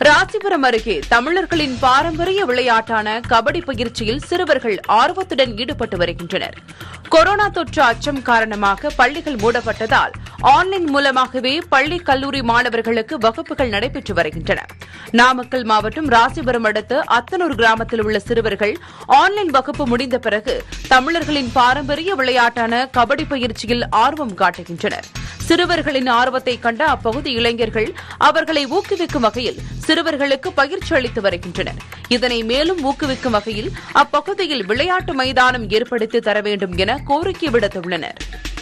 ராசிபுரம் அருகே தமிழர்களின் பாரம்பரிய விளையாட்டான கபடி பயிற்சியில் சிறுவர்கள் ஆர்வத்துடன் ஈடுபட்டு வருகின்றனர் கொரோனா தொற்று அச்சம் காரணமாக பள்ளிகள் மூடப்பட்டதால் ஆன்லைன் மூலமாகவே பள்ளி கல்லூரி மாணவர்களுக்கு வகுப்புகள் நடைபெற்று வருகின்றன நாமக்கல் மாவட்டம் ராசிபுரம் அடுத்த அத்தனூர் கிராமத்தில் உள்ள சிறுவர்கள் ஆன்லைன் வகுப்பு முடிந்த பிறகு தமிழர்களின் பாரம்பரிய விளையாட்டான கபடி பயிற்சியில் ஆர்வம் காட்டுகின்றனர் சிறுவர்களின் ஆர்வத்தை கண்ட அப்பகுதி இளைஞர்கள் அவர்களை ஊக்குவிக்கும் வகையில் சிறுவர்களுக்கு பயிற்சி அளித்து வருகின்றனர் இதனை மேலும் ஊக்குவிக்கும் வகையில் அப்பகுதியில் விளையாட்டு மைதானம் ஏற்படுத்தி தர வேண்டும் என கோரிக்கை விடுத்துள்ளனர்